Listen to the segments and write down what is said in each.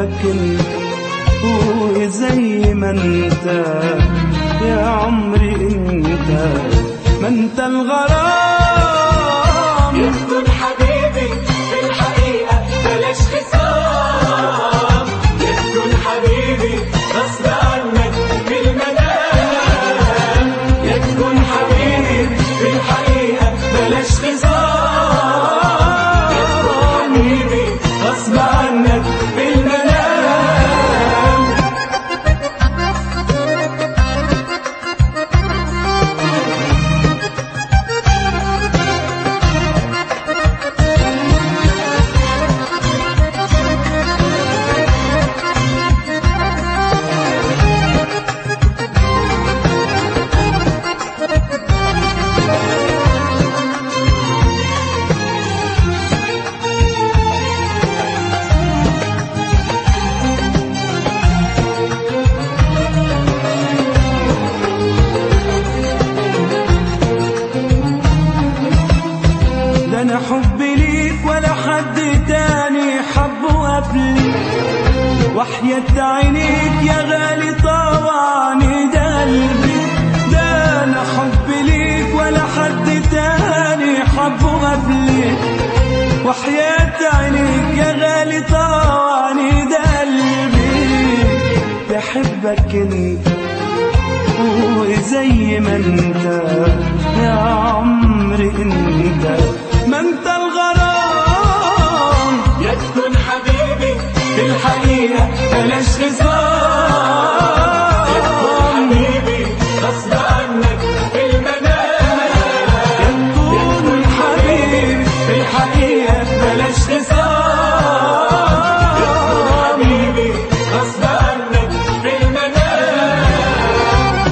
بحبك انت وزي ما انت يا عمري انت ما انت الغرام يسكن حبيبي في الحقيقة بلاش خصام يسكن حبيبي غصب عنك في المنام يسكن حبيبي في الحقيقة بلاش خصام يسكن حبيبي غصب عنك في المنام ده انا حبي ليك ولا حد تاني حبه قبلي وحياة عينيك يا غالي طوعني ده قلبي ده انا حبي ليك ولا حد تاني حبه قبلي وحياة عينيك يا غالي طوعني ده قلبي بحبك انت وزي ما انت يا عمري انت ما انت الغرام يسكن حبيبي في الحقيقة بلاش خصام يسكن حبيبي غصب عنك في المنام يكون حبيبي في الحقيقة بلاش خصام يسكن حبيبي غصب عنك في المنام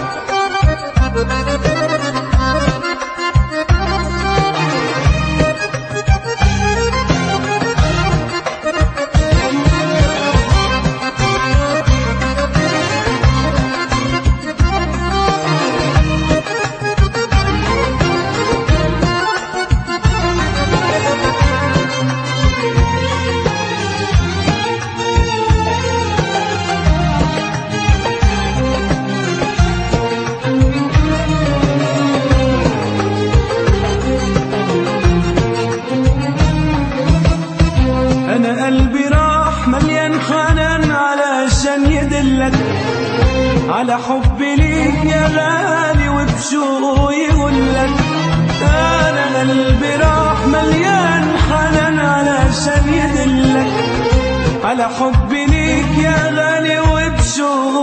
انا قلبي راح مليان حنان علشان يدلك على حبي ليك يا غالي وبشوق يقولك انا قلبي راح مليان حنان علشان يدلك على حبي ليك يا غالي وبشوق